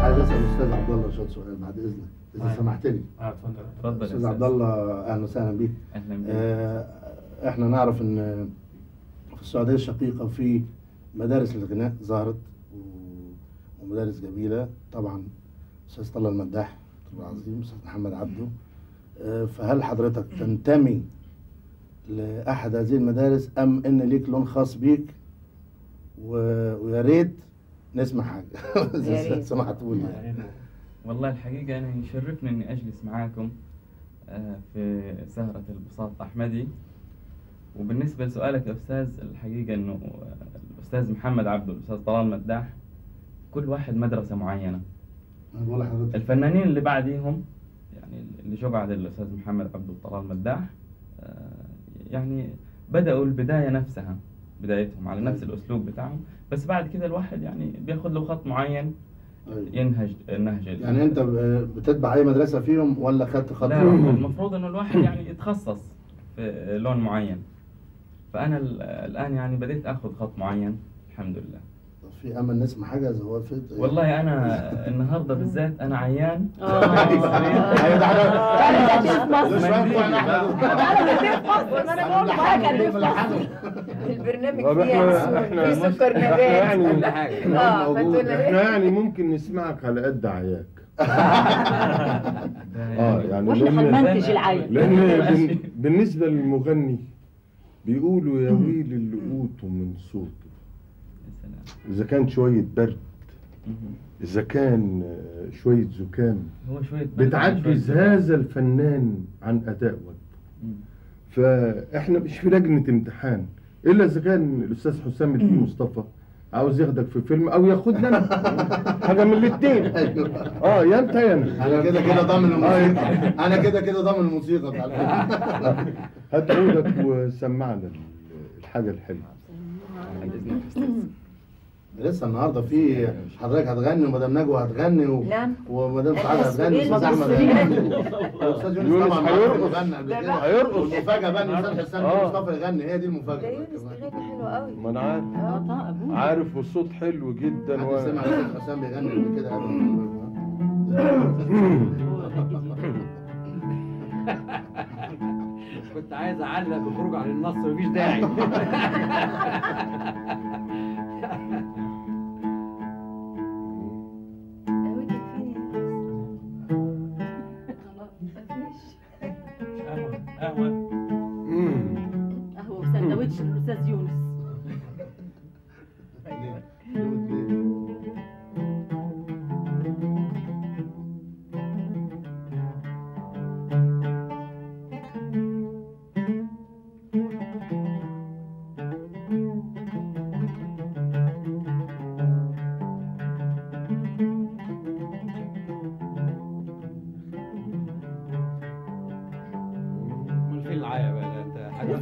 عايز اسال الاستاذ عبد الله شويه سؤال بعد اذنك اذا معاك. سمحت لي اه اتفضل اتفضل يا استاذ أستاذ. عبد الله اهلا وسهلا بيك اهلا بك آه، احنا نعرف ان في السعوديه الشقيقه في مدارس الغناء ظهرت و- ومدارس جميله طبعا استاذ طلال المداح طبعا العظيم استاذ محمد عبده آه، فهل حضرتك تنتمي لاحد هذه المدارس ام ان ليك لون خاص بيك و- ويا ريت نسمع حاجه يا اذا ريت. سمحتوا لي يعني والله الحقيقة أنا يشرفني إني أجلس معاكم آه، في سهرة البساط أحمدي وبالنسبة لسؤالك يا أستاذ الحقيقة إنه آه، الأستاذ محمد عبده الأستاذ طلال مداح كل واحد مدرسة معينة أنا بقول لحضرتك الفنانين اللي بعديهم يعني اللي جو بعد الأستاذ محمد عبده وطلال مداح آه، يعني بدأوا البداية نفسها بدايتهم على نفس الأسلوب بتاعهم بس بعد كده الواحد يعني بياخد له خط معين أيوة. ينهج النهج يعني انت ب- بتتبع اي مدرسه فيهم ولا خدت خط لا المفروض انه الواحد يعني يتخصص في لون معين فانا ال- الان يعني بديت اخذ خط معين الحمد لله طب في امل نسمع حاجه اذا هو في والله انا النهارده بالذات انا عيان ايوه ده أنا كنت في مصر. دول شوية بتوعنا احنا دول. انا كنت في مصر ما انا بقول لك انا كنت في ملحنوا. مصر البرنامج طب فيه احنا في احنا سكر احنا نبات يعني اه موجود. فتقول احنا لي يعني ممكن نسمعك على قد عياك ده اه يعني واحنا لان هنمنتج العين لان بن- بالنسبه للمغني بيقولوا يا ويل اللي قوته من صوته يا سلام. اذا كان شويه برد مهم. اذا كان آه، شويه زكام هو شويه برد بتعجز شوية- هذا الفنان عن اداء وجهه مم. فاحنا مش في لجنه امتحان الا اذا كان الاستاذ حسام الدين مصطفى عاوز ياخدك في فيلم او ياخدني انا حاجه من الاثنين اه يا انت يا انا انا كده كده ضامن الموسيقى انا كده كده ضامن الموسيقى بتاع الفيلم. هات عودك وسمعنا ال- الحاجه الحلوه بعد اذنك يا أستاذ. لسه النهارده في حضرتك هتغني ومدام نجوى هتغني و... نعم. ومدام سعاد الأستاذ هتغني يونس واستاذ احمد هيغني. هيغني والاستاذ يونس يونس طبعا هيرقص. غنى قبل كده هيرقص. والمفاجاه بقى ان الاستاذ حسام آه. مصطفى يغني هي دي ده المفاجاه يونس بيغني حلو قوي ما انا عارف اه طبعا ابوه عارف والصوت حلو جدا حد وانا سمع الاستاذ حسام بيغني قبل كده قبل كنت عايز اعلق بخروج عن النص مفيش داعي قوي تكفيني خلاص مفيش قهوه قهوه مم. قهوه وسندوتش للاستاذ يونس امال فين العايه بقى ده انت حاجه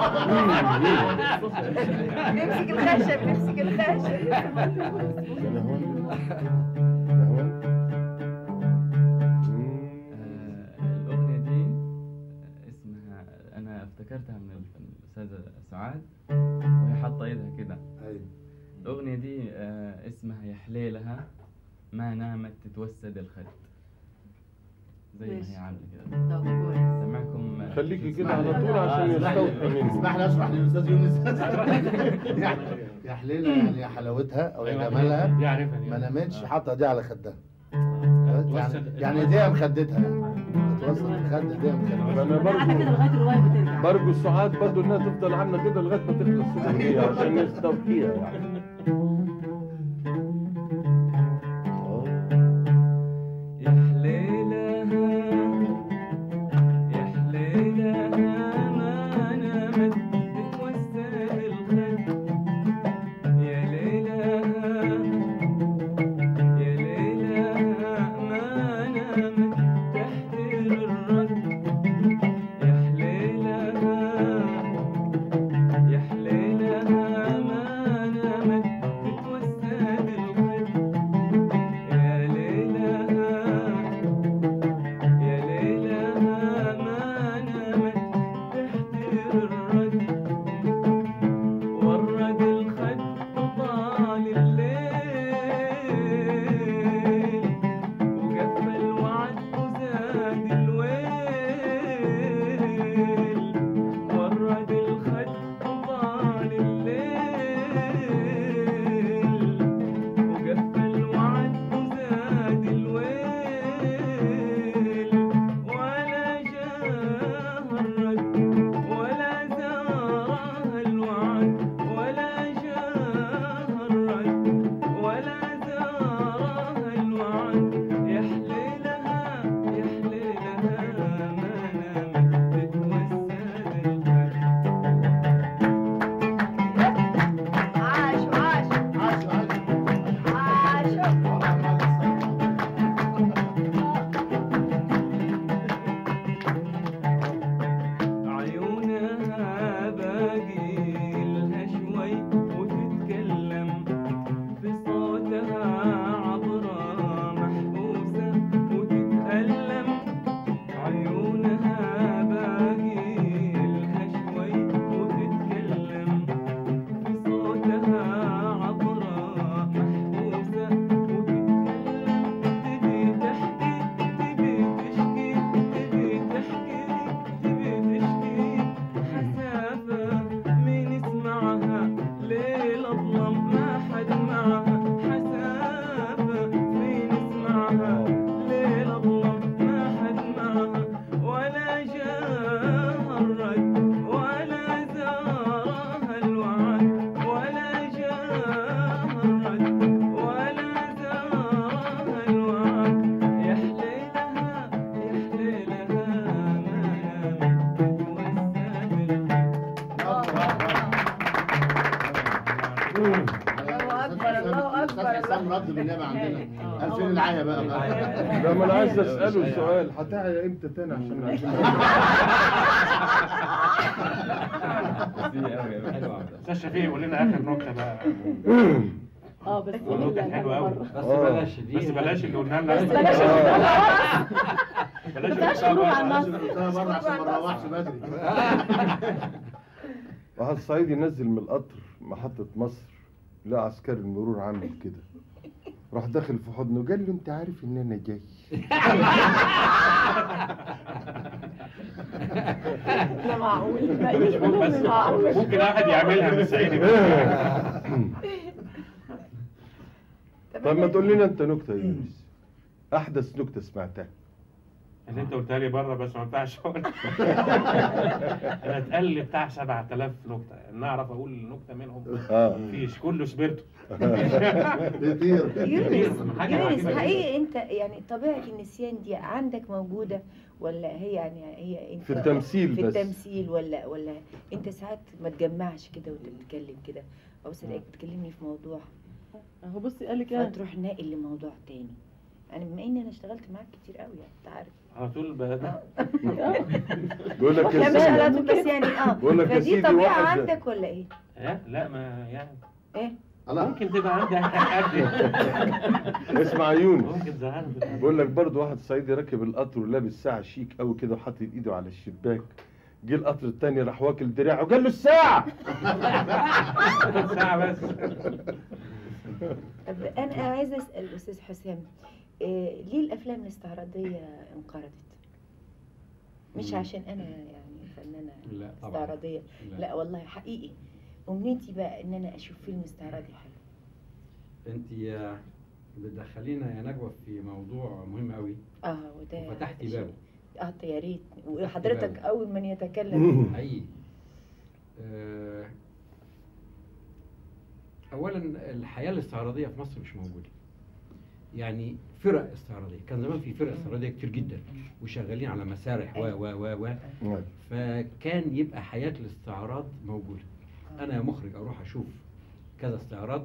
نمسك الخشب نمسك الخشب انا هون أنا هون. مم. آه، الأغنية دي اسمها أنا افتكرتها من الف- الأستاذة سعاد وهي حاطة إيدها كده ايوه الأغنية دي آه، اسمها يا حليلها ما نامت تتوسد الخد زي ما ماشي. هي عاملة كده طب كويس سمعكم آه، خليكي كده اسمعني. على طول عشان يستوحي مني اسمح لي اشرح للاستاذ يونس يا- يا حليله يعني يا حلاوتها او يا جمالها يعرفها ما نامتش حاطه ايديها على خدها توسد- يعني يعني ايديها مخدتها يعني توصل الخد ايديها مخدتها انا قاعده كده برضو لغايه الروايه بترجع برجو السعاد برضو انها تفضل عامله كده لغايه ما تخلص الاغنيه عشان نستوفيها يعني آه. يا حليلها يا حليلها ما نامت تتوسد الخد يا ليلها يا ليلها ما نامت تحتر الرد يا حليلها يا حليلها ما نامت الله أكبر، الله أكبر، أستاذ حسام الله. رد بالنيابة عندنا آه. 2000 العاية بقى لا ما انا عايز اساله سؤال هتعيا امتى تاني عشان عايزين حلو أوي. استاذ شفيق يقول لنا اخر نكته بقى اه بس والله كانت حلوة أوي. بس آه. بلاش دي بس بلاش اللي قلنا لنا بس بلاش بلاش بلاش اللي خروج قلنا عن لنا. النص. قلتها بره عشان ما نروحش بدري واحد صعيدي نزل من القطر محطة مصر لقى عسكري المرور عامل كده راح داخل في حضنه قال له انت عارف ان انا جاي لا معقول لا مش مش مهم بس معقول ممكن احد يعملها من الصعيدي طب ما تقول لنا انت نكتة يا يونس احدث نكتة سمعتها اللي انت قلتها لي بره بس ما ينفعش اقول انا اتقال لي بتاع 7000 نكته ان اعرف اقول نكته منهم اه مفيش كله سبرته كتير يونس حاجة يونس عجيبة حقيقي انت يعني طبيعه النسيان دي عندك موجوده ولا هي يعني هي انت في التمثيل في بس. التمثيل ولا ولا انت ساعات ما تجمعش كده وانت بتتكلم كده او تلاقيك بتكلمني في موضوع اهو بصي قال لك ايه فتروح ناقل لموضوع تاني يعني بما اني انا اشتغلت معاك كتير قوي يعني انت عارف على طول ب- بيقول لك لا يا مش على سيدي طول بس يعني اه بقول لك يا فدي سيدي طبيعه واحد- عندك ولا ايه؟ ها؟ لا ما يعني ايه؟ الله ممكن تبقى عندي حد اسمع يا يونس ممكن تزعلني بقول لك برضه واحد صعيدي راكب القطر ولابس ساعة شيك قوي كده وحاطط ايده على الشباك جه القطر التاني راح واكل دراعه وقال له الساعة ساعة بس طب انا عايزه اسال استاذ حسام إيه ليه الافلام الاستعراضيه انقرضت؟ مش مم. عشان انا يعني فنانه لا طبعا استعراضيه لا والله حقيقي امنيتي بقى ان انا اشوف فيلم استعراضي حلو انت بتدخلينا يا نجوى في موضوع مهم قوي اه وده وفتحتي شيء- بابه اه يا ريت وحضرتك بابه. اول من يتكلم حقيقي آه، اولا الحياه الاستعراضيه في مصر مش موجوده يعني فرق استعراضيه كان زمان في فرق استعراضيه كتير جدا وشغالين على مسارح و و و و فكان يبقى حياه الاستعراض موجوده انا يا مخرج اروح اشوف كذا استعراض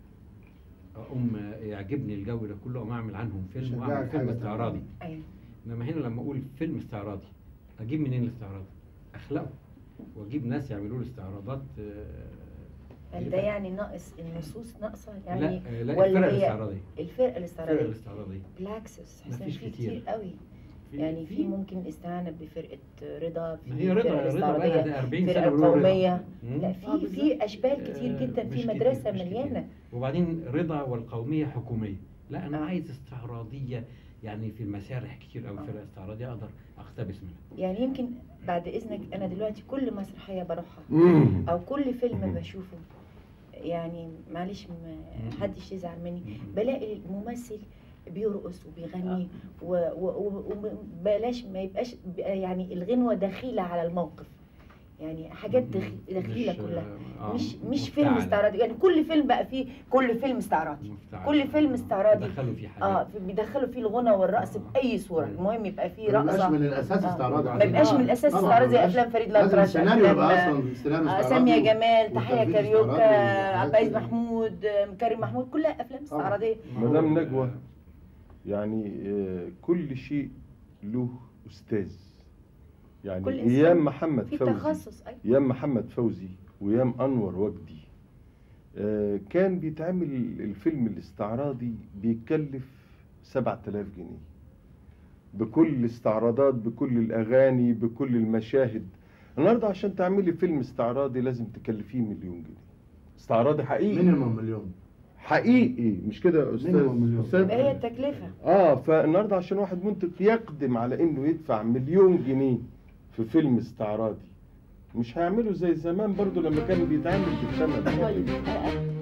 اقوم يعجبني الجو ده كله اقوم اعمل عنهم فيلم شجعك واعمل فيلم حاجة استعراضي ايوه انما هنا لما اقول فيلم استعراضي اجيب منين الاستعراض اخلقه واجيب ناس يعملوا لي استعراضات آه، هل ده يعني ناقص النصوص ناقصه يعني لا آه، لا ولا الفرق هي الاستعراضيه الفرقه الفرق الاستعراضيه الاستعراضيه بالعكس يا استاذ حسام مفيش في كتير. كتير قوي في- يعني في ممكن استعانه بفرقه رضا في ما هي رضا فرقة رضا استعراضية، بقى ده 40 فرقه سنه بيقولوا رضا. قوميه مم. لا آه، في بالظبط. في اشبال كتير آه، جدا مش في كتير، مدرسه مش كتير. مليانه وبعدين رضا والقوميه حكوميه لا انا آه. عايز استعراضيه يعني في المسارح كتير قوي فرق استعراضيه اقدر اقتبس منها يعني يمكن بعد اذنك انا دلوقتي كل مسرحيه بروحها مم. او كل فيلم بشوفه يعني معلش ما حدش يزعل مني بلاقي الممثل بيرقص وبيغني وبلاش ما يبقاش ب- يعني الغنوه دخيله على الموقف يعني حاجات دخ- دخيله مش- كلها آه، مش مش فيلم مفتعلة. استعراضي يعني كل فيلم بقى فيه كل فيلم استعراضي مفتعلة. كل فيلم استعراضي دخلوا فيه حاجات اه في- بيدخلوا فيه الغنى والرقص آه. باي صوره مم. المهم يبقى فيه ما يبقاش رقصه من الاساس آه. استعراضي ما يبقاش من الاساس طبعاً، استعراضي زي ما يبقاش- افلام فريد لازم الأطرش السيناريو يبقى افلام اصلا سيناريو آه، استعراضي سامية جمال تحية والتنفيذ كاريوكا استعراضي عبد العزيز وحاجات كده. محمود آه، كريم محمود كلها افلام طبعاً. استعراضيه مدام نجوى يعني آه، كل شيء له استاذ يعني كل إنسان ايام محمد في فوزي تخصص ايوه ايام محمد فوزي وايام انور وجدي آه، كان بيتعمل الفيلم الاستعراضي بيكلف 7000 جنيه بكل الاستعراضات بكل الاغاني بكل المشاهد النهارده عشان تعملي فيلم استعراضي لازم تكلفيه مليون جنيه استعراضي حقيقي مينيموم مليون حقيقي مش كده يا استاذ مينيموم مليون. حسام؟ يبقى هي التكلفه اه فالنهارده عشان واحد منتج يقدم على انه يدفع مليون جنيه في فيلم استعراضي مش هيعملوا زي زمان برضو لما كان بيتعمل بالثمن طيب آه،